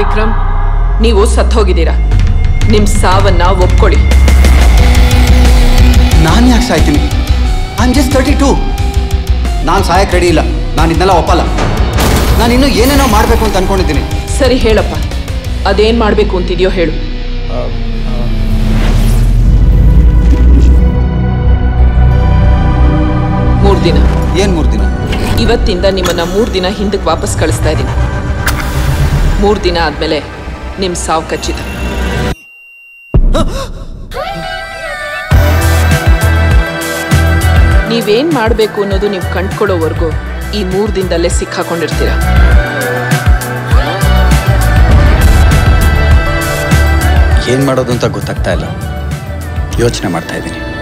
ವಿಕ್ರಮ್ ನೀವು ಸತ್ತೋಗಿದ್ದೀರಾ ನಿಮ್ ಸಾವನ್ನ ಒಪ್ಕೊಳ್ಳಿ ನಾನು ಯಾಕೆ ಸಾಯ್ತೀನಿ ಐ ಜಸ್ಟ್ ತರ್ಟಿ ಟೂ ನಾನು ಸಾಯಕ್ಕೆ ರೆಡಿ ಇಲ್ಲ ನಾನು ಇದನ್ನೆಲ್ಲ ಒಪ್ಪಲ್ಲ ನಾನು ಇನ್ನೂ ಏನೇನೋ ಮಾಡಬೇಕು ಅಂತ ಅನ್ಕೊಂಡಿದ್ದೀನಿ ಸರಿ ಹೇಳಪ್ಪ ಅದೇನ್ ಮಾಡ್ಬೇಕು ಅಂತಿದ್ಯೋ ಹೇಳು ಮೂರ್ ದಿನ ಏನು ಮೂರು ದಿನ ಇವತ್ತಿಂದ ನಿಮ್ಮನ್ನ ಮೂರ್ ದಿನ ಹಿಂದಕ್ಕೆ ವಾಪಸ್ ಕಳಿಸ್ತಾ ಇದ್ದೀನಿ ಮೂರ್ ದಿನ ಆದ್ಮೇಲೆ ನಿಮ್ ಸಾವು ಖಚಿತ ನೀವೇನ್ ಮಾಡ್ಬೇಕು ಅನ್ನೋದು ನೀವು ಕಂಡ್ಕೊಳ್ಳೋವರೆಗೂ ಈ ಮೂರ್ ದಿನದಲ್ಲೇ ಸಿಕ್ಕಾಕೊಂಡಿರ್ತೀರ ಏನು ಮಾಡೋದು ಅಂತ ಗೊತ್ತಾಗ್ತಾ ಇಲ್ಲ ಯೋಚನೆ ಮಾಡ್ತಾ ಇದ್ದೀನಿ